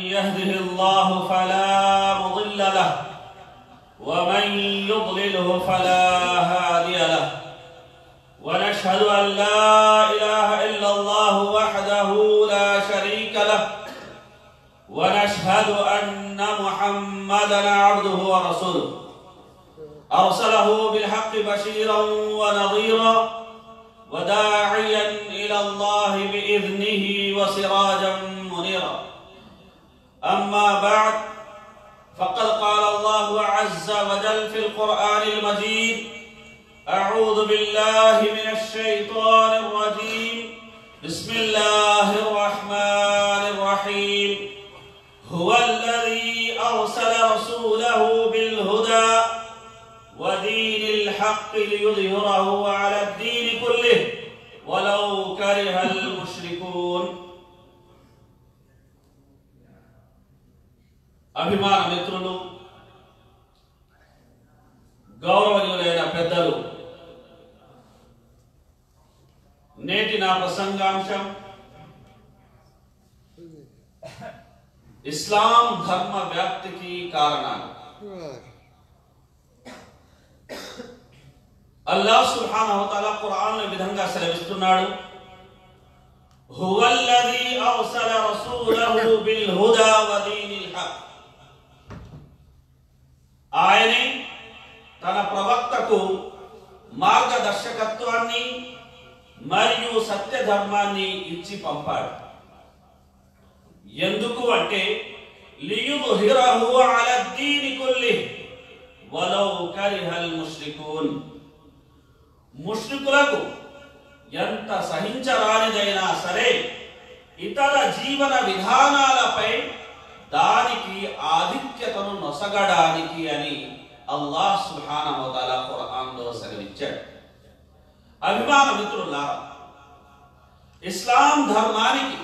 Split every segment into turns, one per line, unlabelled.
يهده الله فلا مضل له ومن يضلله فلا هادي له ونشهد أن لا إله إلا الله وحده لا شريك له ونشهد أن محمدا عبده ورسوله أرسله بالحق بشيرا ونظيرا وداعيا إلى الله بإذنه وسراجا منيرا أما بعد فقد قال الله عز وجل في القرآن المجيد أعوذ بالله من الشيطان الرجيم بسم الله الرحمن الرحيم هو الذي أرسل رسوله بالهدى ودين الحق ليظهره على الدين كله ولو كره المشركون అభిమాన మిత్రులు గౌరవనీయులైన పెద్దలు నేటి నా ప్రసంగాంశం ఇస్లాం ధర్మ వ్యాప్తికి కారణాలు అల్లాహ్ సుబ్హానహు వతఆలా ఖురాన్ ఈ విధంగా సెలవిస్తున్నాడు హువల్లదీ అర్సల రసూలహు బిల్ హుదా వ దీనిల్ హక్ ఆయనే తన ప్రవక్తకు మార్గదర్శకత్వాన్ని మరియు సత్య ధర్మాన్ని ఇచ్చి పంపాడు ఎందుకు అంటే లియుద్హిరహు అలా దీని కుల్లి వలౌ కరిహల్ ముష్రికూన్ ముష్రికులకు ఎంత సహించరానిదైనా సరే ఇతర జీవన విధానాలపై దానికి ఆధిక్యతను నొసగడానికి అని అల్లాహ్ సుబ్హానహు వ తఆలా ఖురాన్లో సెలవిచ్చాడు అభిమాన మిత్రులారా ఇస్లాం ధర్మానికి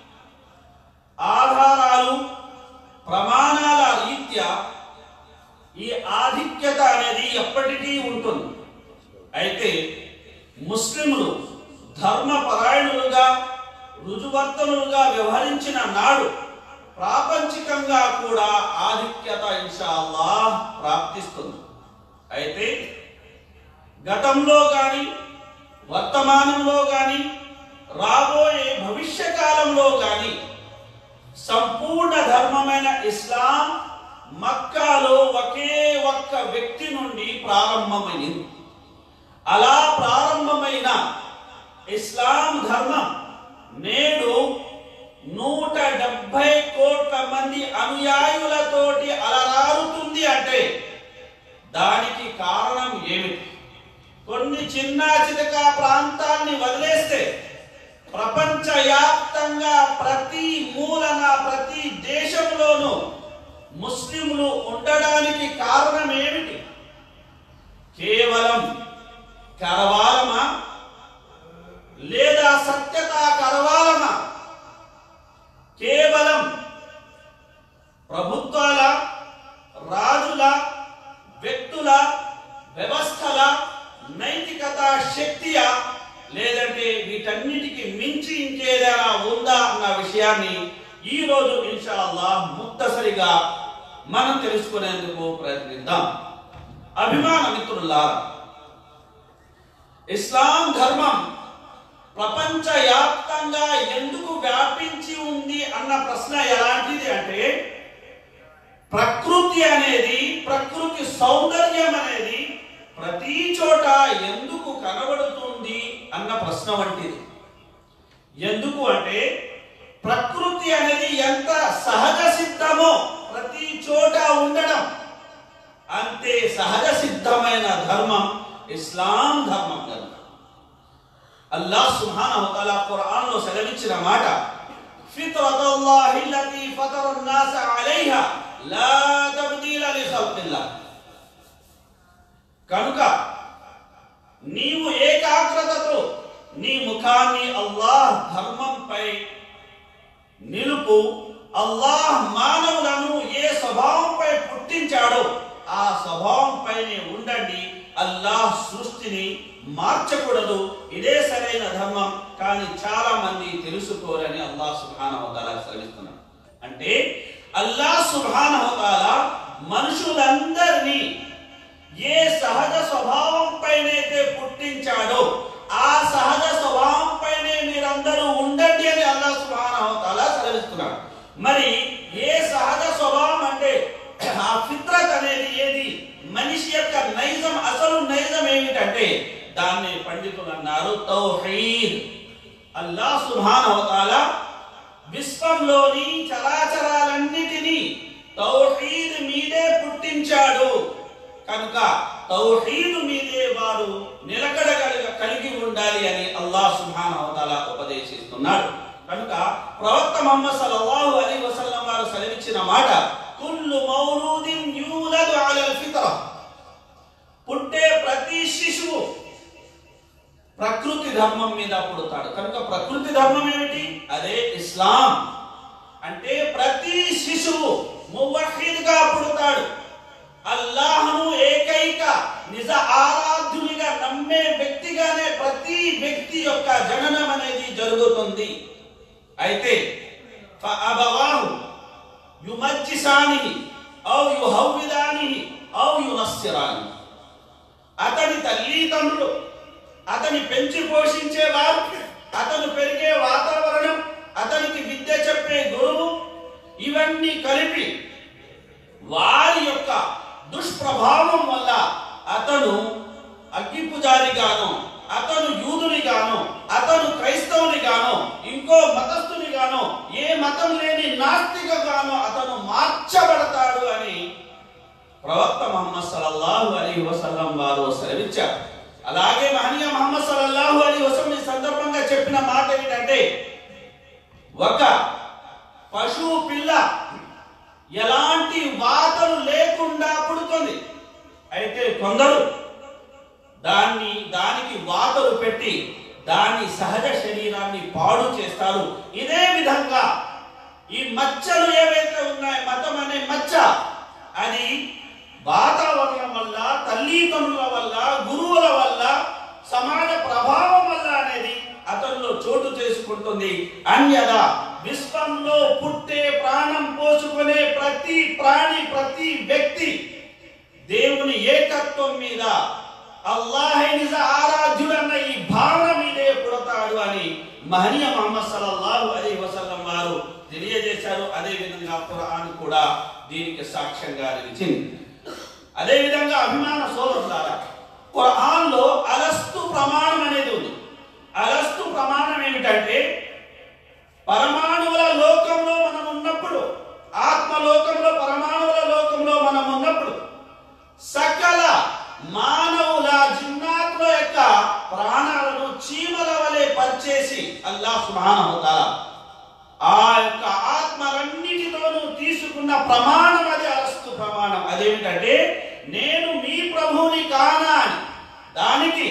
ఆధారాలు ప్రమాణాల రీత్యా ఈ ఆధిక్యత అనేది ఎప్పటికీ ఉంటుంది అయితే ముస్లింలు ధర్మపరాయణులుగా రుజువర్తనులుగా వ్యవహరించిన నాడు ప్రాపంచికంగా కూడా ఆధిక్యత ఇన్షాల్లాహ్ ప్రాప్తిస్తుంది అయితే గతంలో గాని వర్తమానంలో గాని రాబోయే భవిష్య కాలంలో గాని సంపూర్ణ ధర్మమైన ఇస్లాం మక్కాలో ఒకే ఒక్క వ్యక్తి నుండి ప్రారంభమైంది అలా ప్రారంభమైన ఇస్లాం ధర్మం నేడు నూట డెబ్బై కోట్ల మంది అనుయాయులతోటి అలరారుతుంది అంటే దానికి కారణం ఏమిటి కొన్ని చిన్న చితక ప్రాంతాన్ని వదిలేస్తే ప్రపంచ వ్యాప్తంగా ప్రతి మూలన ప్రతి దేశంలోనూ ముస్లింలు ఉండడానికి కారణం ఏమిటి కేవలం కరవాలమా లేదా సత్యత కరవాలమా కేవలం ప్రభుత్వాల రాజుల వ్యక్తుల వ్యవస్థల నైతికత శక్తియా లేదంటే వీటన్నిటికి మించి ఇంకేదైనా ఉందా అన్న విషయాన్ని ఈ రోజు ఇన్షాల్లా ముక్తసరిగా మనం తెలుసుకునేందుకు ప్రయత్నిద్దాం అభిమాన మిత్రులారా ఇస్లాం ధర్మం ప్రపంచ వ్యాప్తంగా ఎందుకు వ్యాపించి ఉంది అన్న ప్రశ్న ఎలాంటిది అంటే ప్రకృతి అనేది ప్రకృతి సౌందర్యం అనేది ప్రతి చోట ఎందుకు కనబడుతుంది అన్న ప్రశ్న వంటిది ఎందుకు అంటే ప్రకృతి అనేది ఎంత సహజ సిద్ధమో ప్రతి చోట ఉండడం అంతే సహజ సిద్ధమైన ధర్మం ఇస్లాం ధర్మం కనుక అల్లాహ్ సుబ్హానహు తఆలా ఖురాన్ లో సెలవిచ్చిన మాట ఫిత్రతుల్లాహిల్లతీ ఫతర الناس అలైహా లా తబ్దీల లిఖల్కిల్లాహ్ కనుక నీవు ఏకాగ్రతతో నీ ముఖాన్ని అల్లాహ్ ధర్మంపై నిలుపు అల్లాహ్ మానవులను ఏ స్వభావంపై పుట్టించాడో ఆ స్వభావంపైనే ఉండండి అల్లాహ్ సృష్టిని మార్చకూడదు ఇదే సరైన ధర్మం కానీ చాలా మంది తెలుసుకోరని అల్లాహ్ సుబ్హానహు వ తఆలా సెలవిస్తున్నాడు అంటే అల్లా సుభానహతాల మనుషులందరినీ ఏ సహజ స్వభావం పైనైతే పుట్టించాడో ఆ సహజ స్వభావం పైనే మీరందరూ ఉండండి అని అల్లా సుభానహతాల సెలవిస్తున్నాడు మరి ఏ సహజ స్వభావం అంటే ఆ ఫిత్రత్ అనేది ఏది మనిషి యొక్క నైజం అసలు నైజం ఏమిటంటే దాన్ని పండితులు అన్నారు తౌహీద్ అల్లా సుభానహతాల విశ్వంలోని చరాచరాలన్నిటినీ తౌహీద్ మీదే పుట్టించాడు కనుక తౌహీద్ మీదే వారు నిలకడ కలిగ- కలిగి ఉండాలి అని అల్లాహ్ సుబ్హానహు వ తఆలా ఉపదేశిస్తున్నాడు కనుక ప్రవక్త ముహమ్మద్ సల్లల్లాహు అలైహి వసల్లం వారు సెలవిచ్చిన మాట కుల్లు మౌలూదిన్ యూలదు అలల్ ఫిత్ర పుట్టే ప్రతి శిశువు ప్రకృతి ధర్మం మీద పుడతాడు కనుక ప్రకృతి ధర్మం ఏమిటి అదే ఇస్లాం అంటే ప్రతి శిశువు మువహీద్గా పుడతాడు అల్లాహ్ను ఏకైక నిజ ఆరాధ్యునిగా నమ్మే వ్యక్తిగానే ప్రతి వ్యక్తి యొక్క జననం అనేది జరుగుతుంది అయితే ఫఅబవాహు యుమజ్జిసానిహి ఔ యుహవ్విదానిహి ఔ యునస్సిరానిహి అతని తల్లిదండ్రులు అతని పెంచి పోషించేవారు అతను పెరిగే వాతావరణం అతనికి విద్య చెప్పే గురువు ఇవన్నీ కలిపి వారి యొక్క దుష్ప్రభావం వల్ల అతను అగ్గి పుజారిగాను అతను యూదునిగాను అతను క్రైస్తవునిగాను ఇంకో మతస్థునిగాను ఏ మతం లేని నాస్తికగాను అతను మార్చబడతాడు అని ప్రవక్త మహమ్మద్ సల్లల్లాహు అలైహి వసల్లం వారు సెలవిచ్చారు అలాగే మహనీయ మహమ్మద్ సల్లల్లాహు అలైహి వసల్లం ఈ సందర్భంగా చెప్పిన మాట ఏంటంటే ఒక పశువు పిల్ల ఎలాంటి వాతలు లేకుండా పుడుతుంది అయితే కొందరు దాన్ని దానికి వాతలు పెట్టి దాని సహజ శరీరాన్ని పాడు చేస్తారు ఇదే విధంగా ఈ మచ్చలు ఏవైతే ఉన్నాయో మతం అనే మచ్చ అది వాతావరణం వల్ల తల్లిదండ్రుల వల్ల గురువుల వల్ల సమాజ ప్రభావం వల్ల అనేది అతనిలో చోటు చేసుకుంటుంది అన్యదా విశ్వంలో పుట్టే ప్రాణం పోసుకునే ప్రతి ప్రాణి ప్రతి వ్యక్తి దేవుని ఏకత్వం మీద అల్లాహే నిజ ఆరాధ్యుడన్న ఈ భావన మీదే పుడతాడు అని మహనీయ మహమ్మద్ సల్లల్లాహు అలైహి వసల్లం వారు తెలియజేశారు అదే విధంగా ఖురాన్ కూడా దీనికి సాక్ష్యంగా నిలిచింది అదే విధంగా అభిమాన సోదరులారా ఖురాన్ లో అలస్తు ప్రమాణం అనేది ఉంది అలస్తు ప్రమాణం ఏమిటంటే పరమాణువుల లోకంలో మనం ఉన్నప్పుడు ఆత్మలోకంలో పరమాణువుల లోకంలో మనం ఉన్నప్పుడు సకల మానవుల జిన్నాత్మ యొక్క ప్రాణాలను చీమల వలె పరిచేసి అల్లాహ్ సుబ్హానహు వ తఆలా ఆ యొక్క ఆత్మలన్నిటిలోనూ తీసుకున్న ప్రమాణం అది అలస్తు ప్రమాణం అదేమిటంటే నేను మీ ప్రభువుని కానా అని దానికి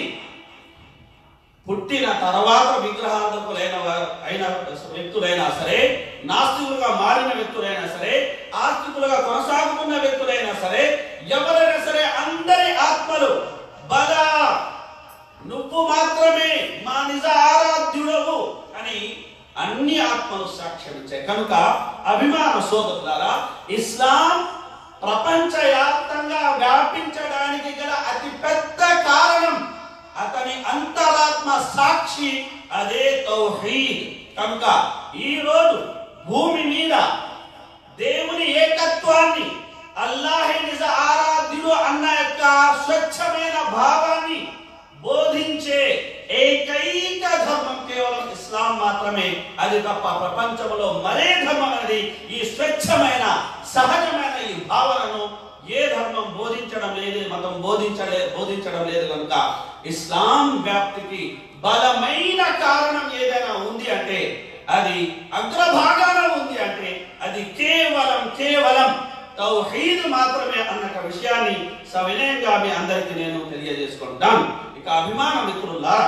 పుట్టిన తర్వాత విగ్రహార్థకులైన వారు అయిన వ్యక్తులైనా సరే నాస్తికులుగా మారిన వ్యక్తులైనా సరే ఆస్తికులుగా కొనసాగుతున్న వ్యక్తులైనా సరే ఎవరైనా సరే అందరి ఆత్మలు బల నువ్వు మాత్రమే మా నిజ ఆరాధ్యుడవు అని అన్ని ఆత్మలు సాక్ష్యం ఇచ్చాయి కనుక అభిమాన సోదరులారా ఇస్లాం ప్రపంచవ్యాప్తంగా వ్యాపించడానికి గల అతి పెద్ద కారణం అతని అంతరాత్మ సాక్షి అదే తౌహీద్ కనుక ఈ రోజు భూమి మీద దేవుని ఏకత్వాన్ని అల్లాహే నిజ ఆరాధ్యుడు అన్న యొక్క స్వచ్ఛమైన భావాన్ని బోధించే ఏకైక ధర్మం కేవలం ఇస్లాం మాత్రమే అది తప్ప ప్రపంచంలో మరే ధర్మం అనేది ఈ స్వచ్ఛమైన సహజమైన ఈ భావనను ఏ ధర్మం బోధించడం లేదు ఏ మతం బోధించలే బోధించడం లేదు కనుక ఇస్లాం వ్యాప్తికి బలమైన కారణం ఏదైనా ఉంది అంటే అది అగ్రభాగాన ఉంది అంటే అది కేవలం కేవలం తౌహీద్ మాత్రమే అన్న ఒక విషయాన్ని సవినయంగా మీ అందరికీ నేను తెలియజేసుకుంటాను ఇక అభిమాన మిత్రులారా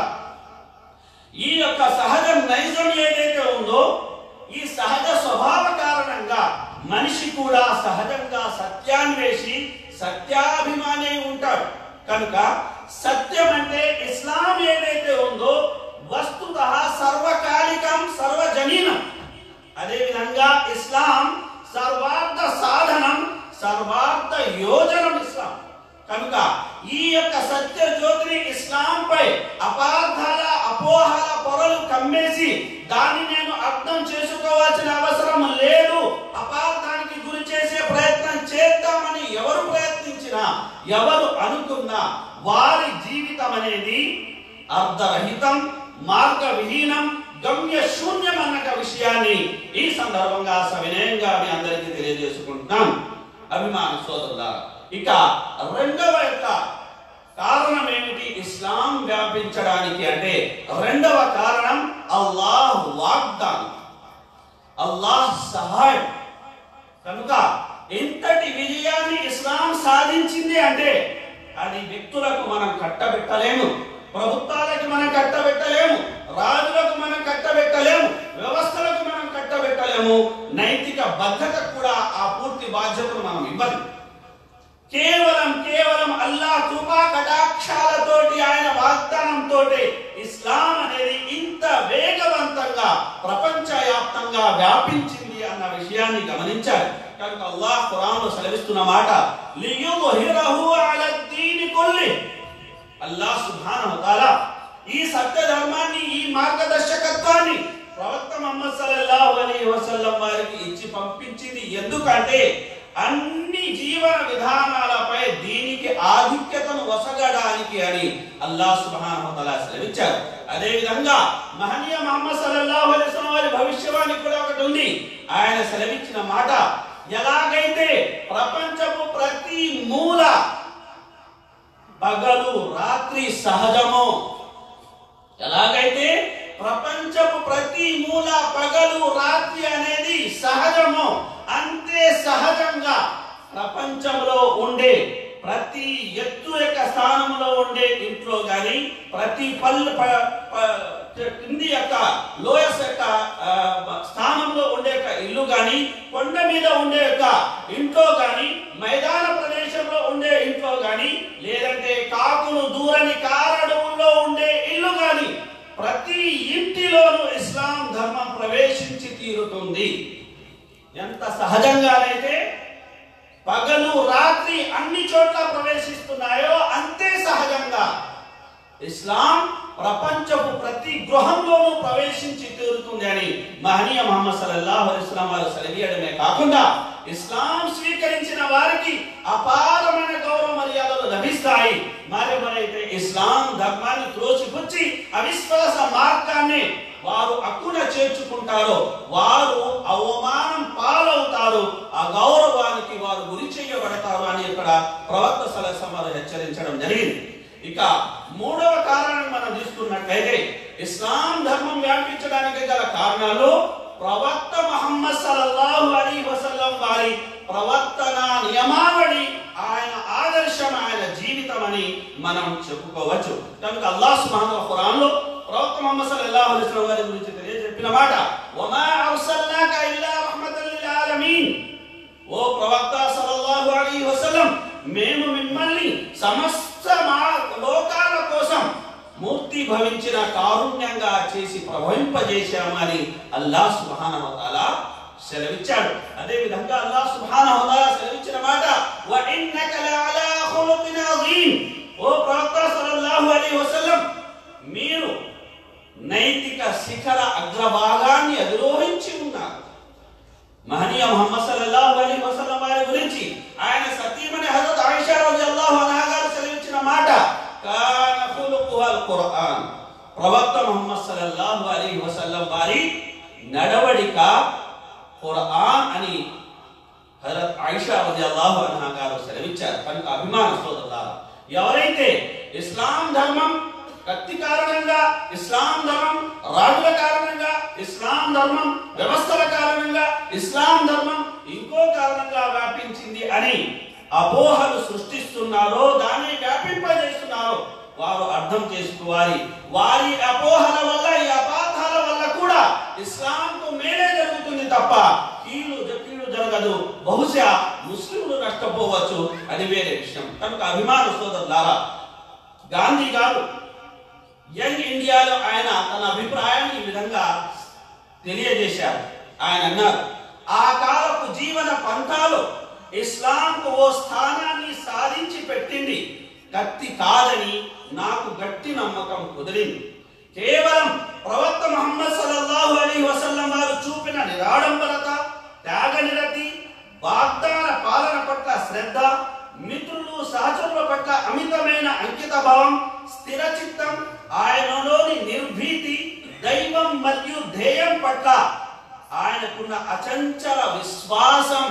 ఈ యొక్క సహజ నైజం ఏదైతే ఉందో ఈ సహజ స్వభావ కారణంగా మనిషి కూడా సహజంగా సత్యాన్వేషి సత్యాభిమాని అయి ఉంటాడు కనుక సత్యం అంటే ఇస్లాం ఏదైతే ఉందో వస్తుత సర్వకాలికం సర్వజనీనం అదే విధంగా ఇస్లాం సర్వార్థ ఎవరు అనుకున్నా వారి జీవితం అనేది అర్ధరహితం మార్గ విహీనం గమ్య శూన్యం అన్న విషయాన్ని ఈ సందర్భంగా సవినయంగా మీ అందరికీ తెలియజేసుకుంటున్నాం అభిమాన సోదరులారా ఇక రెండవ యొక్క కారణం ఏమిటి ఇస్లాం వ్యాపించడానికి అంటే రెండవ కారణం అల్లాహ్ వాగ్దానం అల్లాహ్ సహాయం కనుక ఇంతటి విజయాన్ని ఇస్లాం సాధించింది అంటే అది వ్యక్తులకు మనం కట్టబెట్టలేము ప్రభుత్వాలకు మనం కట్టబెట్టలేము రాజులకు మనం కట్టబెట్టలేము వ్యవస్థలకు మనం కట్టబెట్టలేము నైతిక బద్ధత కూడా ఆ పూర్తి బాధ్యతను మనం ఇవ్వదు కేవలం కేవలం అల్లా కృపా కటాక్షాలతోటి ఆయన వాగ్దానంతో ఇస్లాం అనేది ఇంత వేగవంతంగా ప్రపంచవ్యాప్తంగా వ్యాపించింది అన్న విషయాన్ని గమనించాలి కనుక అల్లాహ్ ఖురాన్లో సెలవిస్తున్న మాట లియుహిరహు అలా దీని కొల్లి అల్లాహ్ సుబ్హానహు తాలా ఈ సత్య ధర్మాన్ని ఈ మార్గదర్శకత్వాన్ని ప్రవక్త ముహమ్మద్ సల్లల్లాహు అలైహి వసల్లం వారికి ఇచ్చి పంపించింది ఎందుకంటే అన్ని జీవన విధానాలపై దీనికి ఆధిక్యతను వసగడానికి అని అల్లాహ్ సుబ్హానహు తాలా సెలవిచ్చారు అదే విధంగా మహనీయ ముహమ్మద్ సల్లల్లాహు అలైహి వసల్లం వారి భవిష్యవాణి కూడా ఒకటి ఉంది ఆయన సెలవిచ్చిన మాట ఎలాగైతే ప్రపంచపు ప్రతి మూల పగలు రాత్రి సహజము ఎలాగైతే ప్రపంచపు ప్రతి మూల పగలు రాత్రి అనేది సహజము అంతే సహజంగా ప్రపంచంలో ఉండే ప్రతి ఎత్తు యొక్క స్థానంలో ఉండే ఇంట్లో గాని ప్రతి పల్లె ప- ప- కింది యొక్క లోయస్ యొక్క ఆ, స్థానంలో ఉండే యొక్క ఇల్లు గాని కొండ మీద ఉండే యొక్క ఇంట్లో గాని మైదాన ప్రదేశంలో ఉండే ఇంట్లో గాని లేదంటే కాకులు దూరని కారడవుల్లో ఉండే ఇల్లు గాని ప్రతి ఇంటిలోనూ ఇస్లాం ధర్మం ప్రవేశించి తీరుతుంది ఎంత సహజంగానైతే పగలు రాత్రి అన్ని చోట్ల ప్రవేశిస్తున్నాయో అంతే సహజంగా ఇస్లాం ప్రపంచపు ప్రతి గృహంలోనూ ప్రవేశించి తీరుతుంది అని మహనీయ మహమ్మద్ సల్లల్లాహు అలైహి వసల్లం వారు సెలవీయడమే కాకుండా ఇస్లాం స్వీకరించిన వారికి అపారమైన గౌరవ మర్యాదలు లభిస్తాయి మరెవరైతే ఇస్లాం ధర్మాన్ని త్రోసిపుచ్చి అవిశ్వాస మార్గాన్ని వారు అక్కున చేర్చుకుంటారో వారు అవమానం పాలవుతారు ఆ గౌరవానికి వారు గురి చేయబడతారు అని ఇక్కడ ప్రవక్త సలహా వారు హెచ్చరించడం జరిగింది ఇక మూడవ కారణం మనం తీసుకున్నట్లయితే ఇస్లాం ధర్మం వ్యాపించడానికి గల కారణాలు ప్రవక్త మహమ్మద్ సల్లల్లాహు అలైహి వసల్లం వారి ప్రవర్తన నియమావళి ఆయన ఆదర్శం ఆయన జీవితం అని మనం చెప్పుకోవచ్చు కనుక అల్లాహ్ సుబ్హానహు ఖురాన్ లో ప్రవక్త మహమ్మద్ సల్లల్లాహు అలైహి వసల్లం వారి గురించి తెలియజెప్పిన మాట వమా అర్సల్నాక ఇల్లా రహ్మతల్ లిల్ ఆలమీన్ ఓ ప్రవక్త సల్లల్లాహు అలైహి వసల్లం మేము మిమ్మల్ని సమస్త మా- లోకాల కోసం మూర్తి భవించిన కారుణ్యంగా చేసి ప్రభవింపజేశామని అల్లాహ్ సుబ్హానహు తాలా సెలవిచ్చాడు అదే విధంగా అల్లాహ్ సుబ్హానహు తాలా సెలవిచ్చిన మాట వ ఇన్నక లఅలా ఖులుకిన్ అజీమ్ ఓ ప్రవక్త సల్లల్లాహు అలైహి వసల్లం మీరు నైతిక శిఖర అగ్రభాగాన్ని అధిరోహించి ఉన్నారు మహనీయ ముహమ్మద్ సల్లల్లాహు అలైహి వసల్లం వారి గురించి ఆయన సతీమణి హజరత్ ఆయిషా రలియల్లాహు అన్హా గారు సెలవిచ్చిన మాట కాన ఖులుకుహల్ ఖురాన్ ప్రవక్త ముహమ్మద్ సల్లల్లాహు అలైహి వసల్లం వారి నడవడిక ఖురాన్ అని హజరత్ ఆయిషా రలియల్లాహు అన్హా గారు సెలవిచ్చారు కనుక అభిమాన సోదరులారా ఎవరైతే ఇస్లాం ధర్మం కత్తి కారణంగా ఇస్లాం ధర్మం రాజుల కారణంగా ఇస్లాం ధర్మం వ్యవస్థల కారణంగా ఇస్లాం ధర్మం ఇంకో కారణంగా వ్యాపించింది అని అపోహలు సృష్టిస్తున్నారో దాన్ని వ్యాపింపజేస్తున్నారో వారు అర్థం చేసుకోవాలి వారి అపోహల వల్ల ఈ అపార్థాల వల్ల కూడా ఇస్లాంకు మేలే జరుగుతుంది తప్ప కీలు కీడు జరగదు బహుశా ముస్లింలు నష్టపోవచ్చు అది వేరే విషయం కనుక అభిమాన సోదరులారా గాంధీ గారు యంగ్ ఇండియాలో ఆయన తన అభిప్రాయాన్ని ఈ విధంగా తెలియజేశారు ఆయన అన్నారు ఆ కాలపు జీవన పంథాలు ఇస్లాంకు ఓ స్థానాన్ని సాధించి పెట్టింది కత్తి కాదని నాకు గట్టి నమ్మకం కుదిరింది కేవలం ప్రవక్త ముహమ్మద్ సల్లల్లాహు అలైహి వసల్లం వారు చూపిన నిరాడంబరత త్యాగనిరతి వాగ్దాన పాలన పట్ల శ్రద్ధ మిత్రులు సహచరుల పట్ల అమితమైన అంకిత భావం స్థిర చిత్తం ఆయనలోని నిర్భీతి దైవం మరియు ధ్యేయం పట్ల ఆయనకున్న అచంచల విశ్వాసం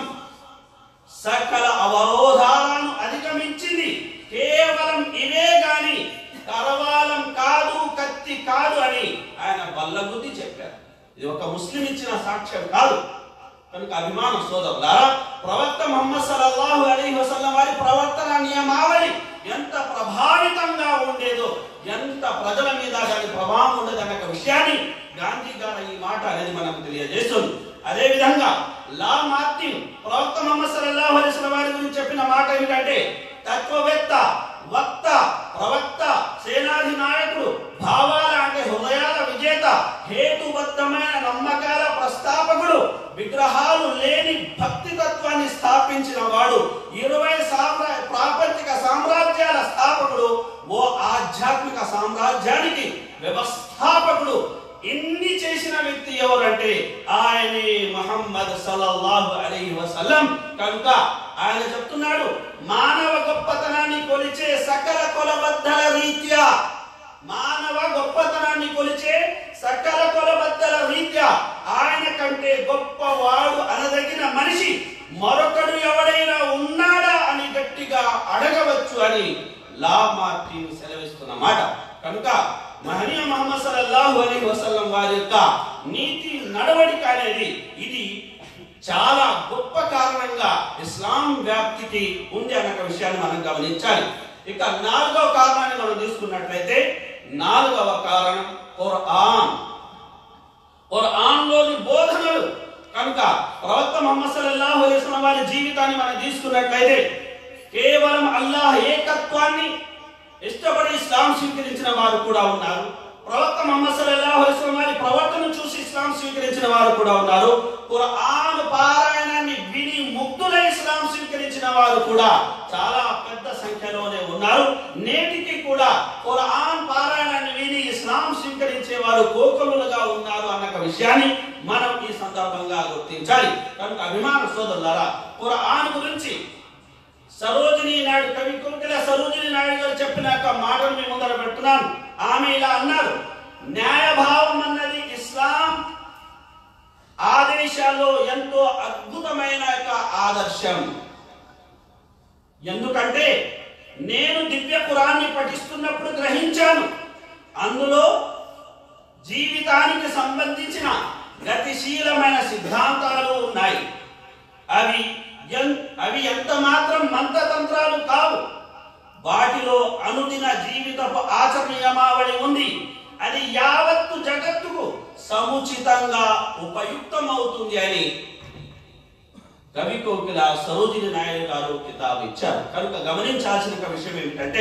సకల అవరోధాలను అధిగమించింది కేవలం ఇవే గాని కరవాలం కాదు కత్తి కాదు అని ఆయన బల్లగుద్ది చెప్పారు ఇది ఒక ముస్లిం ఇచ్చిన సాక్ష్యం కాదు కనుక అభిమాన సోదరులారా ప్రవక్త ముహమ్మద్ సల్లల్లాహు అలైహి వసల్లం వారి ప్రవర్తన నియమావళి ఎంత ప్రభావితంగా ఉండేదో ఎంత ప్రజల మీద దాని ప్రభావం ఉండదు అన్న విషయాన్ని గాంధీ గారు ఈ మాట అనేది మనకు తెలియజేస్తుంది అదే విధంగా లా మార్టిన్ ప్రవక్త ముహమ్మద్ సల్లల్లాహు అలైహి వసల్లం వారి గురించి చెప్పిన మాట ఏమిటంటే తత్వవేత్త వక్త ప్రవక్త సేనాధి నాయకుడు భావాల అంటే హృదయాల విజేత హేతుబద్ధమైన నమ్మకాల ప్రస్తాపకుడు విగ్రహాలు లేని భక్తి తత్వాన్ని స్థాపించిన వాడు ఇరవై సామ్రా ప్రాపంచిక సామ్రాజ్యాల స్థాపకుడు ఓ ఆధ్యాత్మిక సామ్రాజ్యానికి వ్యవస్థాపకుడు ఇన్ని చేసిన వ్యక్తి ఎవరంటే ఆయనే మహమ్మద్ సల్లల్లాహు అలైహి వసల్లం కనుక ఆయన చెప్తున్నాడు మానవ గొప్పతనాన్ని కొలిచే సకల కొలబద్దల రీత్యా మానవ గొప్పతనాన్ని కొలిచే సకల కొలబద్దల రీత్యా ఆయన కంటే గొప్పవాడు అనదగిన మనిషి మరొకడు ఎవడైనా ఉన్నాడా అని గట్టిగా అడగవచ్చు అని లా మార్టిన్ సెలవిస్తున్న మాట కనుక మహనీయ మహమ్మద్ సల్లల్లాహు అలైహి వసల్లం వారి యొక్క నీతి నడవడిక అనేది ఇది చాలా గొప్ప కారణంగా ఇస్లాం వ్యాప్తికి ఉంది అన్న విషయాన్ని మనం గమనించాలి ఇక నాలుగవ కారణాన్ని మనం తీసుకున్నట్లయితే నాలుగవ కారణం ఖురాన్ ఖురాన్లోని బోధనలు కనుక ప్రవక్త ముహమ్మద్ సల్లల్లాహు అలైహి వసల్లం వారి జీవితాన్ని మనం తీసుకున్నట్లయితే కేవలం అల్లాహ్ ఏకత్వాన్ని ఇష్టపడి ఇస్లాం స్వీకరించిన వారు కూడా ఉన్నారు ప్రవక్త ముహమ్మద్ సల్లల్లాహు అలైహి వసల్లం వారి ప్రవర్తన చూసి ఇస్లాం స్వీకరించిన వారు కూడా ఉన్నారు ఖురాన్ పారాయణాన్ని విని ముగ్ధులై ఇస్లాం స్వీకరించిన వారు కూడా చాలా పెద్ద సంఖ్యలోనే ఉన్నారు నేటికి కూడా ఖురాన్ పారాయణాన్ని విని ఇస్లాం స్వీకరించే వారు కోకలులుగా ఉన్నారు అన్న విషయాన్ని మనం ఈ సందర్భంగా గుర్తించాలి కనుక అభిమాన సోదరులారా ఖురాన్ గురించి సరోజిని నాయుడు కవి కోకిల సరోజిని నాయుడు గారు చెప్పిన యొక్క మాటను మీ ముందర పెడుతున్నాను ఆమె ఇలా అన్నారు న్యాయభావం అన్నది ఇస్లాం ఆదేశాల్లో ఎంతో అద్భుతమైన యొక్క ఆదర్శం ఎందుకంటే నేను దివ్య పురాన్ని పఠిస్తున్నప్పుడు గ్రహించాను అందులో జీవితానికి సంబంధించిన గతిశీలమైన సిద్ధాంతాలు ఉన్నాయి అవి ఎన్- అవి ఎంత మాత్రం మంత్రతంత్రాలు కావు వాటిలో అనుదిన జీవితపు ఆచరణీయమావళి ఉంది అది యావత్తు జగత్తుకు సముచితంగా ఉపయుక్తమవుతుంది అని కవి కోకిల సరోజిని నాయుడు గారు కితాబు ఇచ్చారు కనుక గమనించాల్సిన ఒక విషయం ఏమిటంటే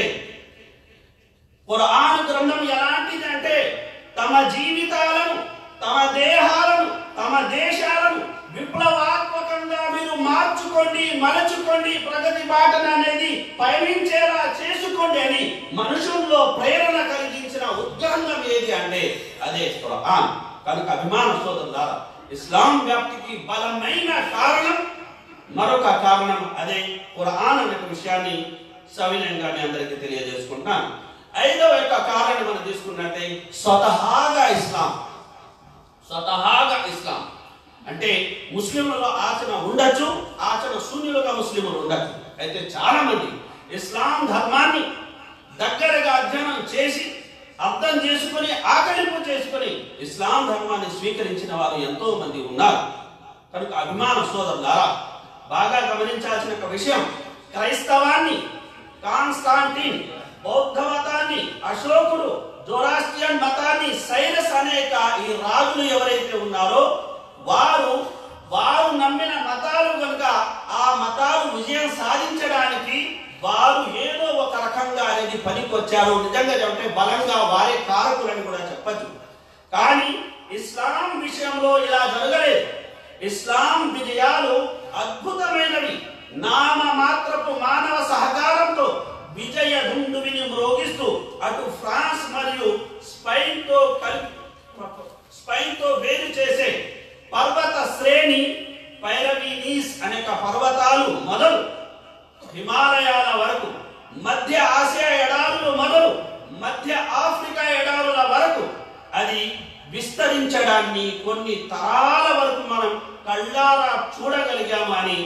ఖురాన్ గ్రంథం ఎలాంటిది అంటే తమ జీవితాలను తమ దేహాలను తమ దేశాలను విప్లవాత్మకంగా మీరు మార్చుకోండి మలచుకోండి ప్రగతి బాటన అనేది పయనించేలా చేసుకోండి అని మనుషుల్లో ప్రేరణ కలిగించిన ఉద్గ్రంథం ఏది అంటే అదే ఖురాన్ కనుక అభిమాన సోదరులారా ఇస్లాం వ్యాప్తికి బలమైన కారణం మరొక కారణం అదే ఖురాన్ అనే విషయాన్ని సవినయంగా మీ అందరికీ తెలియజేసుకుంటున్నాను ఐదవ యొక్క కారణం మనం తీసుకున్నట్టే స్వతహాగా ఇస్లాం స్వతహాగా ఇస్లాం అంటే ముస్లింలలో ఆచరణ ఉండొచ్చు ఆచరణ శూన్యులుగా ముస్లింలు ఉండొచ్చు అయితే చాలా మంది ఇస్లాం ధర్మాన్ని దగ్గరగా అధ్యయనం చేసి అర్థం చేసుకొని ఆకలింపు చేసుకొని ఇస్లాం ధర్మాన్ని స్వీకరించిన వారు ఎంతో మంది ఉన్నారు కనుక అభిమాన సోదరులారా బాగా గమనించాల్సిన ఒక విషయం క్రైస్తవాన్ని కాన్స్టాంటిన్ బౌద్ధ మతాన్ని అశోకుడు జోరాస్ట్రియన్ మతాన్ని సైరస్ అనేక ఈ రాజులు ఎవరైతే ఉన్నారో వారు వారు నమ్మిన మతాలు కనుక ఆ మతాలు విజయం సాధించడానికి వారు ఏదో ఒక రకంగా అనేది పనికొచ్చారు నిజంగా చెప్తే బలంగా వారే కారకులని కూడా చెప్పచ్చు కానీ ఇస్లాం విషయంలో ఇలా జరగలేదు ఇస్లాం విజయాలు అద్భుతమైనవి నామ మాత్రపు మానవ సహకారంతో విజయ దుందువిని మ్రోగిస్తూ అటు ఫ్రాన్స్ మరియు స్పెయిన్ తో కలిపి స్పెయిన్ తో వేరు చేసే పర్వత శ్రేణి పైరవీనీస్ అనేక పర్వతాలు మొదలు హిమాలయాల వరకు మధ్య ఆసియా ఎడారులు మొదలు మధ్య ఆఫ్రికా ఎడారుల వరకు అది విస్తరించడాన్ని కొన్ని తరాల వరకు మనం కళ్ళారా చూడగలిగాము అని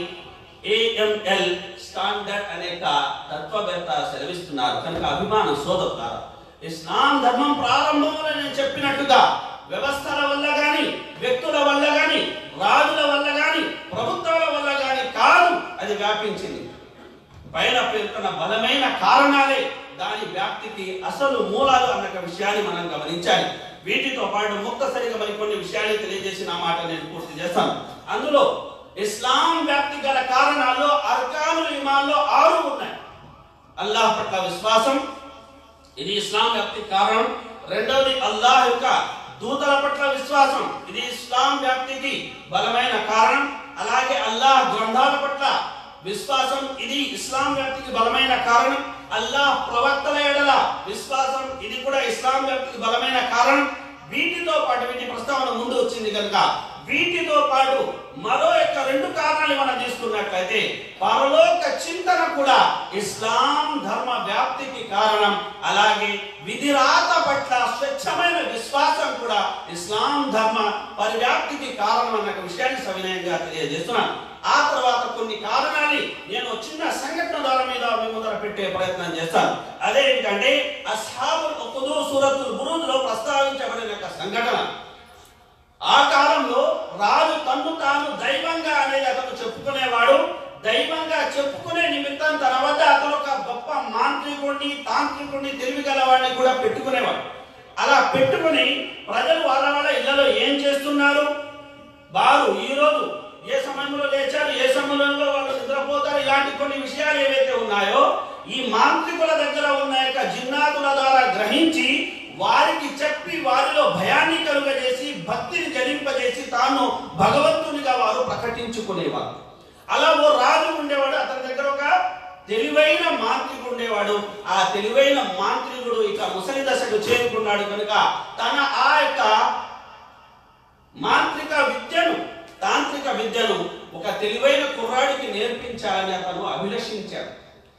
ఏఎంఎల్ స్టాండర్డ్ అనేక తత్వవేత్త సెలవిస్తున్నారు కనుక అభిమానం సోదరులారా ఇస్లాం ధర్మం ప్రారంభంలో నేను చెప్పినట్టుగా వ్యవస్థల వల్ల గాని వ్యక్తుల వల్ల గాని రాజుల వల్ల గాని ప్రభుత్వాల వల్ల గాని కాదు అది వ్యాపించింది పైన పేర్కొన్న బలమైన కారణాలే దాని వ్యాప్తికి అసలు మూలాలు అన్న విషయాన్ని మనం గమనించాలి వీటితో పాటు ముక్తసరిగా మరికొన్ని విషయాలు తెలియజేసి నా మాట నేను పూర్తి చేస్తాను అందులో ఇస్లాం వ్యాప్తి గల కారణాల్లో అర్కానుల్ ఇమాన్లో ఆరు ఉన్నాయి అల్లాహ్ పట్ల విశ్వాసం ఇది ఇస్లాం వ్యాప్తి కారణం రెండవది అల్లాహ్ యొక్క దూతల పట్ల విశ్వాసం ఇది ఇస్లాం వ్యాప్తికి బలమైన కారణం అలాగే అల్లాహ్ గ్రంథాల పట్ల విశ్వాసం ఇది ఇస్లాం వ్యాప్తికి బలమైన కారణం అల్లాహ్ ప్రవక్తల ఎడల విశ్వాసం ఇది కూడా ఇస్లాం వ్యాప్తికి బలమైన కారణం వీటితో పాటు వీటి ప్రస్తావన ముందు వచ్చింది కనుక వీటితో పాటు మరో యొక్క రెండు కారణాలు మనం తీసుకున్నట్లయితే పరలోక చింతన కూడా ఇస్లాం ధర్మ వ్యాప్తికి కారణం అలాగే విధిరాత పట్ల స్వచ్ఛమైన విశ్వాసం కూడా ఇస్లాం ధర్మ పరివ్యాప్తికి కారణం అన్న విషయాన్ని సవినయంగా తెలియజేస్తున్నాను ఆ తర్వాత కొన్ని కారణాన్ని నేను చిన్న సంఘటన ద్వారా మీద మీ ముందర పెట్టే ప్రయత్నం చేస్తాను అదేంటంటే అస్హాబుల్ ఉఖుదు సూరతుల్ బురూజ్ లో ప్రస్తావించబడిన ఒక సంఘటన ఆ కాలంలో రాజు తన్ను తాను దైవంగా అనేది అతను చెప్పుకునేవాడు దైవంగా చెప్పుకునే నిమిత్తం తన వద్ద అతను ఒక గొప్ప మాంత్రికుడిని తాంత్రికుడిని తెలివి గలవాడిని కూడా పెట్టుకునేవాడు అలా పెట్టుకుని ప్రజలు వాళ్ళ వాళ్ళ ఇళ్లలో ఏం చేస్తున్నారు వారు ఈ రోజు ఏ సమయంలో లేచారు ఏ సమయంలో వాళ్ళు నిద్రపోతారు ఇలాంటి కొన్ని విషయాలు ఏవైతే ఉన్నాయో ఈ మాంత్రికుల దగ్గర ఉన్న యొక్క జిన్నాతుల ద్వారా గ్రహించి వారికి చెప్పి వారిలో భయాన్ని కలుగజేసి భక్తిని జనింపజేసి తాను భగవంతునిగా వారు ప్రకటించుకునేవారు అలా ఓ రాజు ఉండేవాడు అతని దగ్గర ఒక తెలివైన మాంత్రికుడు ఉండేవాడు ఆ తెలివైన మాంత్రికుడు ఇక ముసలి దశకు చేరుకున్నాడు కనుక తన ఆ యొక్క మాంత్రిక విద్యను తాంత్రిక విద్యను ఒక తెలివైన కుర్రాడికి నేర్పించాలని అతను అభిలషించాడు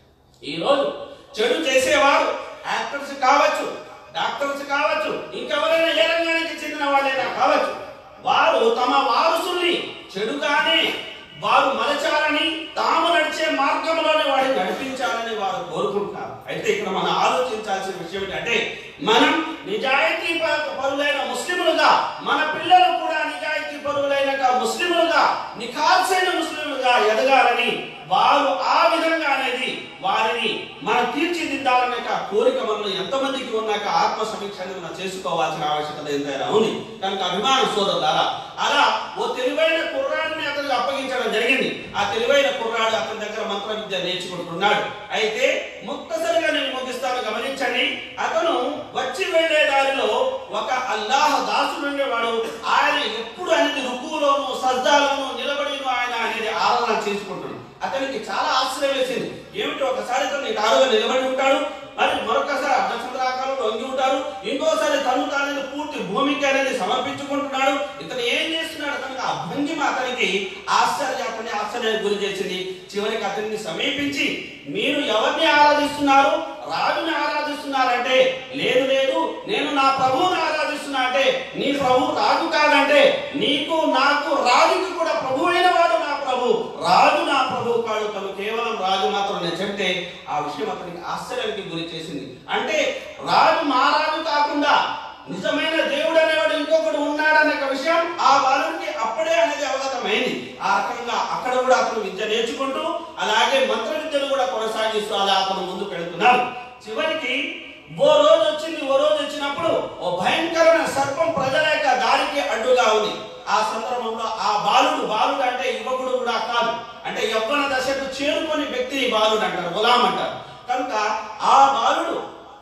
ఈ రోజు చెడు చేసేవారు యాక్టర్స్ కావచ్చు డాక్టర్స్ కావచ్చు ఇంకెవరైనా ఏ రంగానికి చెందిన వాళ్ళైనా కావచ్చు వారు తమ వారసుల్ని చెడుగానే వారు మలచాలని తాము నడిచే మార్గంలోనే వాడిని నడిపించాలని వారు కోరుకుంటారు అయితే ఇక్కడ మనం ఆలోచించాల్సిన విషయం ఏంటంటే మనం నిజాయితీ ప- పరులైన ముస్లిములుగా మన పిల్లలు కూడా నిజాయితీ పరులైన క- ముస్లిములుగా నిఖార్సైన ముస్లిములుగా ఎదగాలని వారు ఆ విధంగా అనేది వారిని మనం తీర్చిదిద్దాలనే ఒక కోరిక మనలో ఎంతమందికి ఉన్నాక ఆత్మ సమీక్షను మనం చేసుకోవాల్సిన ఆవశ్యకత ఎంతైనా ఉంది కనుక అభిమాన సోదరులారా అలా ఓ తెలివైన కుర్రాడిని అతనికి అప్పగించడం జరిగింది ఆ తెలివైన కుర్రాడు అతని దగ్గర మంత్ర విద్య నేర్చుకుంటున్నాడు అయితే ముక్తసరిగా నేను ముగిస్తాను గమనించండి అతను వచ్చి వెళ్ళే దారిలో ఒక అల్లాహ్ దాసుడు ఉండేవాడు ఆయన ఎప్పుడు అనేది రుకులోను సజ్జాలోను నిలబడిను ఆయన అనేది ఆరాధన చేసుకుంటున్నాడు అతనికి చాలా ఆశ్చర్యం వేసింది ఏమిటి ఒకసారి తను కారుగా నిలబడి ఉంటాడు మరి మరొకసారి అర్ధచంద్రాకారంలో వంగి ఉంటాడు ఇంకోసారి తను తానేది పూర్తి భూమికి అనేది సమర్పించుకుంటున్నాడు ఇతను ఏం చేస్తున్నాడు అతనికి ఆ భంగిమ అతనికి ఆశ్చర్య అతన్ని ఆశ్చర్యానికి గురి చేసింది చివరికి అతన్ని సమీపించి మీరు ఎవరిని ఆరాధిస్తున్నారు రాజుని ఆరాధిస్తున్నారంటే లేదు లేదు నేను నా ప్రభువుని ఆరాధిస్తున్నా అంటే నీ ప్రభు రాజు కాదంటే నీకు నాకు రాజుకి కూడా ప్రభు అయిన వాడు నా ప్రభు రాజు నా ప్రభు కాడు తను కేవలం రాజు మాత్రం నేను చెప్తే ఆ విషయం అతనికి ఆశ్చర్యానికి గురి చేసింది అంటే రాజు మా రాజు కాకుండా నిజమైన దేవుడు అనేవాడు ఇంకొకడు ఉన్నాడనే ఒక విషయం ఆ బాలుడికి అప్పుడే అనేది అవగతమైంది ఆ రకంగా అక్కడ కూడా అతను విద్య నేర్చుకుంటూ అలాగే మంత్ర విద్యను కూడా కొనసాగిస్తూ అలా అతను ముందుకు వెళ్తున్నాడు చివరికి ఓ రోజు వచ్చింది ఓ రోజు వచ్చినప్పుడు ఓ భయంకరమైన సర్పం ప్రజల యొక్క దారికి అడ్డుగా ఉంది ఆ సందర్భంలో ఆ బాలుడు బాలుడు అంటే యువకుడు కూడా కాదు అంటే యవ్వన దశకు చేరుకొని వ్యక్తిని బాలుడు అంటారు గులాం అంటారు కనుక ఆ బాలుడు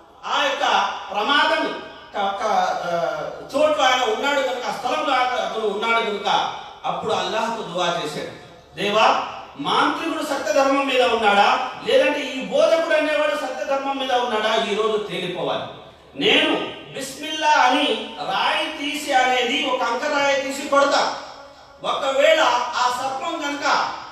ఆ యొక్క ప్రమాదం క- క- ఆ, చోట్ల ఆయన ఉన్నాడు కనుక ఆ స్థలంలో ఆయన- అతను ఉన్నాడు కనుక అప్పుడు అల్లాహ్కు దువా చేశాడు దేవా మాంత్రికుడు సత్యధర్మం మీద ఉన్నాడా లేదంటే ఈ బోధకుడు అనేవాడు సత్యధర్మం మీద ఉన్నాడా ఈ రోజు తేలిపోవాలి నేను బిస్మిల్లా అని రాయి తీసి అనేది ఒక అంకరాయి తీసి కొడతా ఒకవేళ ఆ సర్పం కనుక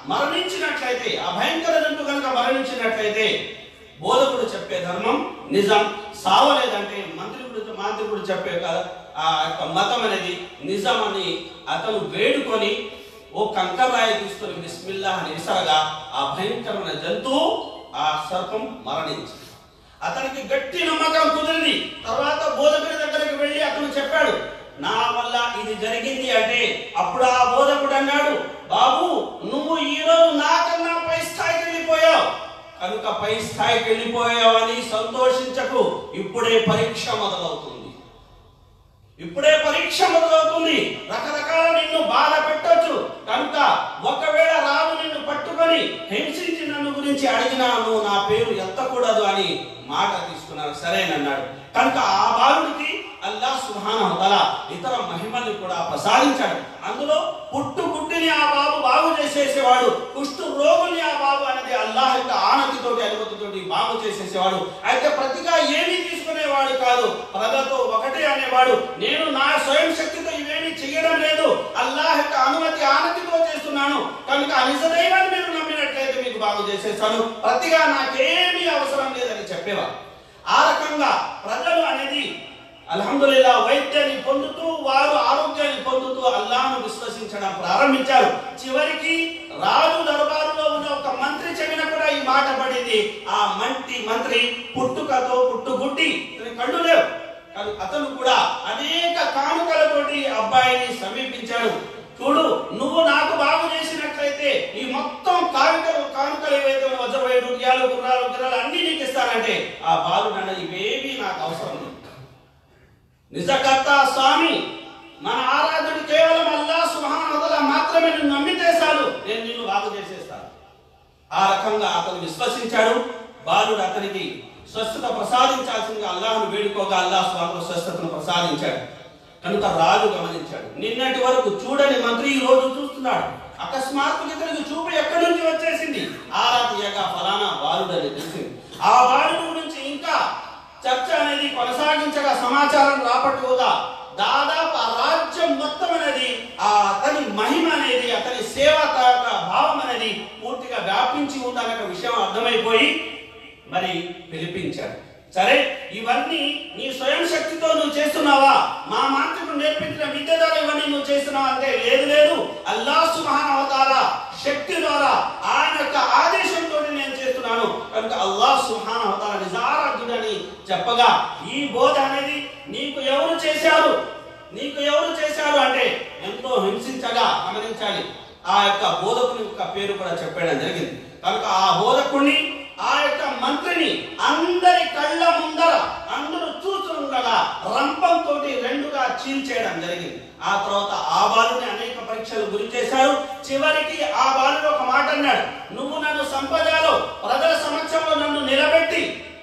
మరణించినట్లయితే ఆ భయంకర జంతు కనుక మరణించినట్లయితే బోధకుడు చెప్పే ధర్మం నిజం సావలేదంటే మంత్రికుడు మాంత్రికుడు చెప్పే కదా ఆ యొక్క మతం అనేది నిజం అని అతను వేడుకొని ఓ కంకరాయి తీసుకొని బిస్మిల్లా అని విసరగా ఆ భయంకరమైన జంతువు ఆ సర్పం మరణించింది అతనికి గట్టి నమ్మకం కుదిరింది తర్వాత బోధకుడి దగ్గరికి వెళ్ళి అతను చెప్పాడు నా వల్ల ఇది జరిగింది అంటే అప్పుడు ఆ బోధకుడు అన్నాడు బాబు నువ్వు ఈ రోజు నాకన్నా పై స్థాయికి వెళ్ళిపోయావు కనుక పై స్థాయికి వెళ్ళిపోయావని సంతోషించకు ఇప్పుడే పరీక్ష మొదలవుతుంది ఇప్పుడే పరీక్ష మొదలవుతుంది రకరకాల నిన్ను బాధ పెట్టొచ్చు కనుక ఒకవేళ రాదు నిన్ను పట్టుకొని హింసించి నన్ను గురించి అడిగినా నువ్వు నా పేరు ఎత్తకూడదు అని మాట తీసుకున్నారు సరేనన్నాడు కనుక ఆ బాలుడికి అల్లా సుహాన తల ఇతర మహిమల్ని కూడా ప్రసాదించాడు అందులో పుట్టు పుట్టిని ఆ బాబు బాగు చేసేసేవాడు కుష్టు రోగుని ఆ బాబు అనేది అల్లాహ్ యొక్క ఆనతితోటి అనుమతితోటి బాగు చేసేసేవాడు అయితే ప్రతిగా ఏమీ తీసుకునేవాడు కాదు ప్రజలతో ఒకటే అనేవాడు నేను నా స్వయం శక్తితో ఇవేమీ చేయడం లేదు అల్లాహ్ యొక్క అనుమతి ఆనతితో చేస్తున్నాను కనుక నిజదైవాన్ని మీరు నమ్మినట్లయితే మీకు బాగు చేసేస్తాను ప్రతిగా నాకేమీ అవసరం లేదని చెప్పేవాడు ఆ రకంగా ప్రజలు అనేది అల్హమ్దుల్లా వైద్యాన్ని పొందుతూ వారు ఆరోగ్యాన్ని పొందుతూ అల్లాహ్ను విశ్వసించడం ప్రారంభించారు చివరికి రాజు దర్బారులో ఉన్న ఒక మంత్రి చెవిన కూడా ఈ మాట పడింది ఆ మంటి మంత్రి పుట్టుకతో పుట్టుగుడ్డి ఇతని కళ్ళు లేవు కానీ అతను కూడా అనేక కానుకలతోటి అబ్బాయిని సమీపించాడు చూడు నువ్వు నాకు బాగు చేసినట్లయితే ఈ మొత్తం కానుకలు కానుకలు ఏవైతే వజ్రవేడు ఉద్యాలు గుర్రాలు గుర్రాలు అన్ని నీకు ఇస్తానంటే ఆ బాలుడు అన్నది ఇవేవి నాకు అవసరం లేదు నిజకర్త స్వామి మన ఆరాధన కేవలం అల్లా సుహానతల మాత్రమే నిన్ను నమ్మితే చాలు నేను నిన్ను బాగు చేసేస్తాను ఆ రకంగా అతను విశ్వసించాడు బాలుడు అతనికి స్వస్థత ప్రసాదించాల్సిందిగా అల్లాహ్ను వేడుకోగా అల్లాహ్ స్వామి స్వస్థతను ప్రసాదించాడు కనుక రాజు గమనించాడు నిన్నటి వరకు చూడని మంత్రి ఈ రోజు చూస్తున్నాడు అకస్మాత్తుగా ఇతనికి చూపు ఎక్కడి నుంచి వచ్చేసింది ఆరా తీయగా ఫలానా బాలుడు అని తెలిసింది ఆ బాలుడు గురించి ఇంకా చర్చ అనేది కొనసాగించగా సమాచారం రాపట్టుగా దాదాపు ఆ రాజ్యం మొత్తం అనేది ఆ అతని మహిమ అనేది అతని సేవ తాలూకా భావం అనేది పూర్తిగా వ్యాపించి ఉందన్న విషయం అర్థమైపోయి మరి పిలిపించాడు సరే ఇవన్నీ నీ స్వయం శక్తితో నువ్వు చేస్తున్నావా మా మాంత్రికుడు నేర్పించిన విద్య ద్వారా ఇవన్నీ నువ్వు చేస్తున్నావా అంటే లేదు లేదు అల్లా సుమహాన్ అవతార శక్తి ద్వారా ఆయన యొక్క ఆదేశంతో నేను చేస్తున్నాను కనుక అల్లా సుహాన్ అవతార నిజారాధ్యుడని చెప్పగా ఈ బోధ అనేది నీకు ఎవరు చేశారు నీకు ఎవరు చేశారు అంటే ఎంతో హింసించగా గమనించాలి ఆ యొక్క బోధకుని యొక్క పేరు కూడా చెప్పడం జరిగింది కనుక ఆ బోధకుడిని ఆ యొక్క మంత్రిని అందరి కళ్ళ ముందర అందరూ చూస్తుండగా రంపంతో రెండుగా చీల్చేయడం జరిగింది ఆ తర్వాత ఆ బాలుని అనేక పరీక్షలు గురి చేశారు చివరికి ఆ బాలుడు ఒక మాట అన్నాడు నువ్వు నన్ను సంపదలో ప్రజల సమక్షంలో నన్ను నిలబెట్టి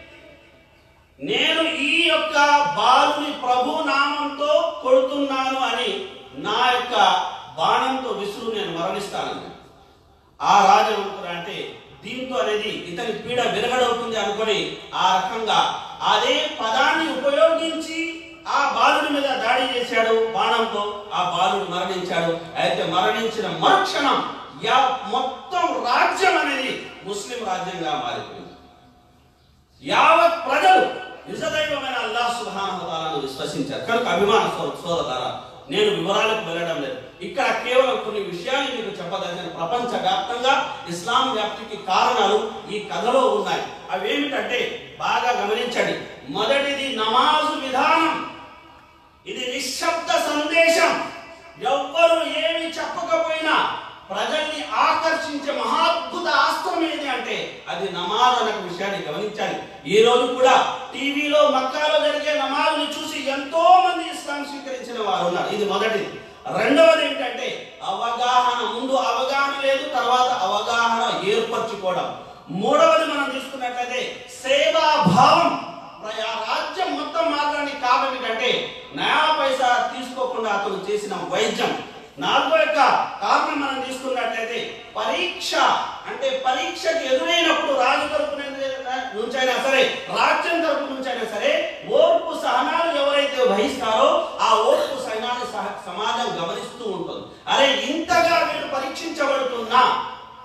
నేను ఈ యొక్క బాలుని ప్రభు నామంతో కొడుతున్నాను అని నా యొక్క బాణంతో విసురు నేను మరణిస్తాను ఆ రాజు ఏమంటారు అంటే దీంతో అనేది ఇతని పీడ విరగడవుతుంది అనుకొని ఆ రకంగా అదే పదాన్ని ఉపయోగించి ఆ బాలుడి మీద దాడి చేశాడు బాణంతో ఆ బాలుడు మరణించాడు అయితే మరణించిన మరుక్షణం యా మొత్తం రాజ్యం అనేది ముస్లిం రాజ్యంగా మారిపోయింది యావత్ ప్రజలు నిజదైవమైన అల్లాహ్ సుబ్హానహు తాలాను విశ్వసించారు కనుక అభిమాన సో- సోదరులారా నేను వివరాలకు వెళ్ళడం లేదు ఇక్కడ కేవలం కొన్ని విషయాలు మీకు చెప్పదలిచిన ప్రపంచ వ్యాప్తంగా ఇస్లాం వ్యాప్తికి కారణాలు ఈ కథలో ఉన్నాయి అవి ఏమిటంటే బాగా గమనించండి మొదటిది నమాజు విధానం ఇది నిశ్శబ్ద సందేశం ఎవ్వరు ఏమి చెప్పకపోయినా ప్రజల్ని ఆకర్షించే మహాద్భుత ఆస్త్రం ఏది అంటే అది నమాజ్ అనే విషయాన్ని గమనించాలి ఈ రోజు కూడా టీవీలో మక్కాలో జరిగే నమాజ్ని చూసి ఎంతో మంది ఇస్లాం స్వీకరించిన వారు ఉన్నారు ఇది మొదటిది రెండవది ఏంటంటే అవగాహన ముందు అవగాహన లేదు తర్వాత అవగాహన ఏర్పరచుకోవడం మూడవది మనం తీసుకున్నట్లయితే సేవా భావం మరి ఆ రాజ్యం మొత్తం మారడానికి కారణం ఏంటంటే నయా పైసా తీసుకోకుండా అతను చేసిన వైద్యం నాలుగో యొక్క కారణం మనం తీసుకున్నట్లయితే పరీక్ష అంటే పరీక్షకు ఎదురైనప్పుడు రాజు తరపు నుంచైనా సరే రాజ్యం తరపు నుంచైనా సరే ఓర్పు సహనాలు ఎవరైతే వహిస్తారో ఆ ఓర్పు సహనాన్ని సహ- సమాజం గమనిస్తూ ఉంటుంది అరే ఇంతగా వీళ్ళు పరీక్షించబడుతున్నా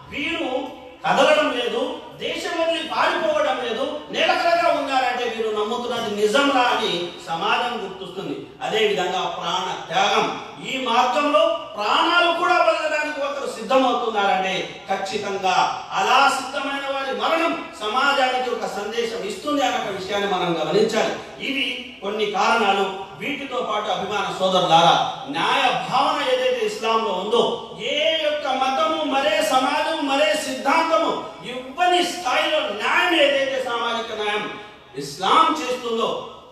వీరు కదలడం లేదు దేశం వదిలి పారిపోవడం లేదు నిలకడగా ఉన్నారంటే వీరు నమ్ముతున్నది నిజంరా అని సమాజం గుర్తిస్తుంది అదే విధంగా ప్రాణ త్యాగం ఈ మార్గంలో ప్రాణాలు కూడా వదలడానికి ఒకరు సిద్ధమవుతున్నారంటే ఖచ్చితంగా అలా సిద్ధమైన వారి మరణం సమాజానికి ఒక సందేశం ఇస్తుంది అనే ఒక విషయాన్ని మనం గమనించాలి ఇవి కొన్ని కారణాలు వీటితో పాటు అభిమాన సోదరులారా న్యాయ భావన ఏదైతే ఇస్లాంలో ఉందో ఏ యొక్క మతము మరే సమాజం మరే సిద్ధాంతము ఇవ్వని స్థాయిలో న్యాయం ఏదైతే సామాజిక న్యాయం ఇస్లాం చేస్తుందో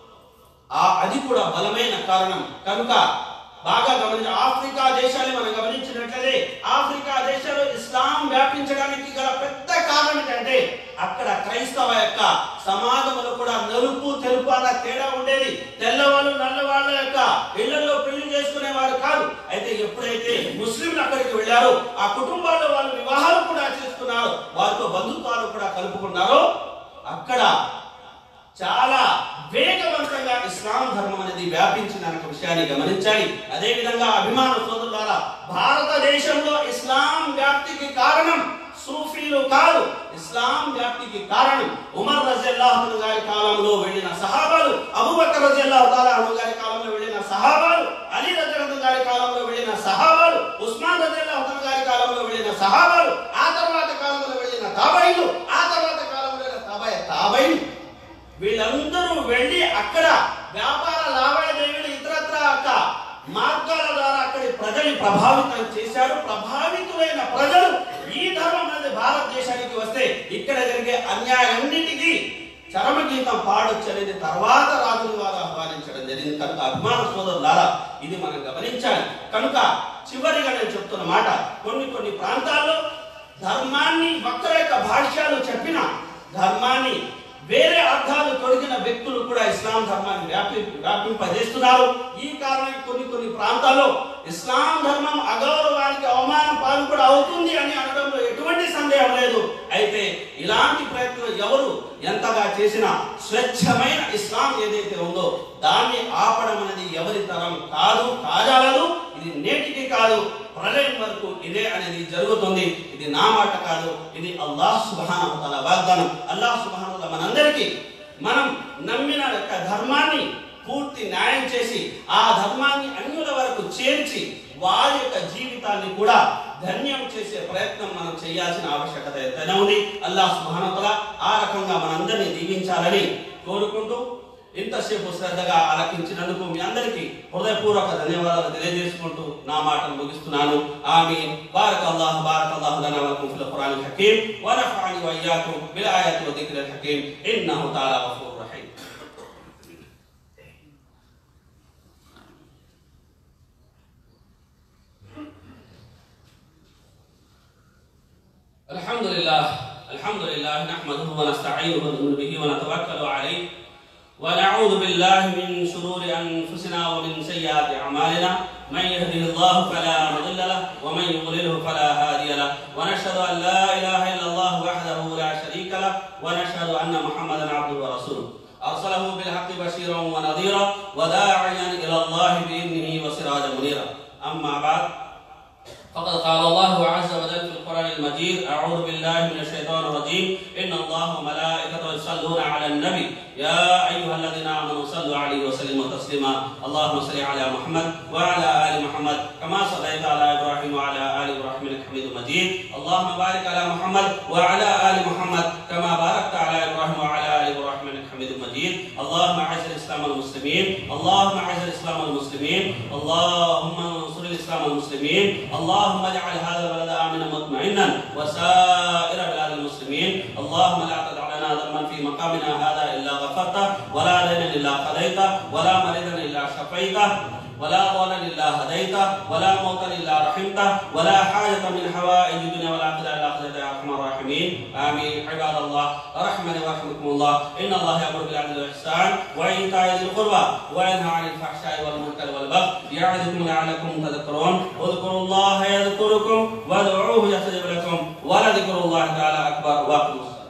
ఆ అది కూడా బలమైన కారణం కనుక బాగా గమనించి ఆఫ్రికా దేశాలు మనం గమనించినట్లయితే ఆఫ్రికా దేశాలు ఇస్లాం వ్యాపించడానికి గల పెద్ద కారణం ఏంటంటే అక్కడ క్రైస్తవ యొక్క సమాజంలో కూడా నలుపు తెలుపు అన్న తేడా ఉండేది తెల్లవాళ్ళు నల్లవాళ్ళ యొక్క ఇళ్లలో పెళ్లి చేసుకునేవారు కాదు అయితే ఎప్పుడైతే ముస్లింలు అక్కడికి వెళ్ళారో ఆ కుటుంబాల్లో వాళ్ళు వివాహాలు కూడా చేసుకున్నారు వారితో బంధుత్వాలు కూడా కలుపుకున్నారో అక్కడ చాలా వేగవంతంగా ఇస్లాం ధర్మం అనేది వ్యాపించిన అనే విషయాన్ని గమనించాలి అదే విధంగా అభిమాన సోదరులారా భారతదేశంలో ఇస్లాం వ్యాప్తికి కారణం సూఫీలు కాదు ఇస్లాం వ్యాప్తికి కారణం ఉమర్ రజల్లాహు గారి కాలంలో వెళ్ళిన సహాబాలు అబూబకర్ రజల్లాహు తాలా గారి కాలంలో వెళ్ళిన సహాబాలు అలీ రజల్లాహు గారి కాలంలో వెళ్ళిన సహాబాలు ఉస్మాన్ రజల్లాహు గారి కాలంలో వెళ్ళిన సహాబాలు ఆ తర్వాత కాలంలో వెళ్ళిన తాబైలు ఆ తర్వాత కాలంలో వెళ్ళిన తాబై తాబైలు వీళ్ళందరూ వెళ్ళి అక్కడ వ్యాపార లావాదేవీలు ఇతరత్ర అక్క మార్గాల ద్వారా అక్కడి ప్రజల్ని ప్రభావితం చేశారు ప్రభావితులైన ప్రజలు ఈ ధర్మం అనేది భారతదేశానికి వస్తే ఇక్కడ జరిగే అన్యాయాన్నిటికీ చరమ గీతం పాడొచ్చు అనేది తర్వాత రాజుల వారు ఆహ్వానించడం జరిగింది కనుక అభిమాన సోదరులారా ఇది మనం గమనించాలి కనుక చివరిగా నేను చెప్తున్న మాట కొన్ని కొన్ని ప్రాంతాల్లో ధర్మాన్ని వక్ర యొక్క భాష్యాలు చెప్పిన ధర్మాన్ని వేరే అర్థాలు తొడిగిన వ్యక్తులు కూడా ఇస్లాం ధర్మాన్ని వ్యాపి వ్యాపింపజేస్తున్నారు ఈ కారణంగా కొన్ని కొన్ని ప్రాంతాల్లో ఇస్లాం ధర్మం అగౌరవానికి అవమానం పాలు కూడా అవుతుంది అని అనడంలో ఎటువంటి సందేహం లేదు అయితే ఇలాంటి ప్రయత్నం ఎవరు ఎంతగా చేసినా స్వచ్ఛమైన ఇస్లాం ఏదైతే ఉందో దాన్ని ఆపడం అనేది ఎవరి తరం కాదు కాజాలదు ఇది నేటికి కాదు ప్రళయం వరకు ఇదే అనేది జరుగుతుంది ఇది నా మాట కాదు ఇది అల్లాహ్ సుబ్హానహు వ తఆలా వాగ్దానం అల్లాహ్ సుబ్హానహు వ తఆలా మనందరికీ మనం నమ్మిన యొక్క ధర్మాన్ని పూర్తి న్యాయం చేసి ఆ ధర్మాన్ని అన్యుల వరకు చేర్చి వారి యొక్క జీవితాన్ని కూడా ధన్యం చేసే ప్రయత్నం మనం చేయాల్సిన ఆవశ్యకత ఎంతైనా ఉంది అల్లాహ్ సుబ్హానహు వ తఆలా ఆ రకంగా మనందరినీ దీవించాలని కోరుకుంటూ ఇంతసేపు శ్రద్ధగా ఆలకించినందుకు మీ అందరికీ హృదయపూర్వక ధన్యవాదాలు తెలియజేసుకుంటూ నా మాటలు ముగిస్తున్నాను ఆమీన్ బారక అల్లాహ్ బారక అల్లాహ్ లనా వలకుం ఫిల్ ఖురానిల్ హకీమ్ వ నఫఅని వ ఇయ్యాకుం బిల్ ఆయాతి వ దిక్రిల్ హకీమ్ ఇన్నహు తఆలా గఫూరుర్ రహీమ్ الحمد لله الحمد لله نحمده ونستعينه ونؤمن به ونتوكل عليه ونعوذ بالله من شرور انفسنا ومن سيئات اعمالنا من يهده الله فلا مضل له ومن يضلله فلا هادي له ونشهد ان لا اله الا الله وحده لا شريك له ونشهد ان محمدا عبده ورسوله ارسله بالحق بشيرا ونذيرا وداعيا الى الله باذنه وسراجا منيرا اما بعد فقد قال الله عز وجل في القرآن المجيد أعوذ بالله من الشيطان الرجيم إن الله وملائكته يصلون على النبي يا أيها الذين آمنوا صلوا عليه وسلموا تسليما اللهم صل على محمد وعلى آل محمد كما صليت على إبراهيم وعلى آل إبراهيم إنك حميد مجيد اللهم بارك على محمد وعلى آل محمد كما باركت على إبراهيم وعلى آل إبراهيم إنك حميد مجيد اللهم أعز الإسلام والمسلمين اللهم أعز الإسلام والمسلمين اللهم انصر الإسلام والمسلمين اللهم اجعل هذا البلد آمنا مطمئنا وسائر بلاد المسلمين اللهم لا تدع لنا ذنبا في مقامنا هذا إلا غفرته ولا دينا إلا قضيته ولا مريضا إلا شفيته ولا ضالا الا هديته ولا موتا الا رحمته ولا حاجه من حوائج الدنيا والاخره الا قضيتها يا ارحم الراحمين امين عباد الله رحمني ورحمكم الله ان الله يامر بالعدل والاحسان وايتاء ذي القربى وينهى عن الفحشاء والمنكر والبغي يعظكم لعلكم تذكرون اذكروا الله يذكركم وادعوه يستجب لكم ولذكر الله تعالى اكبر واقيموا الصلاه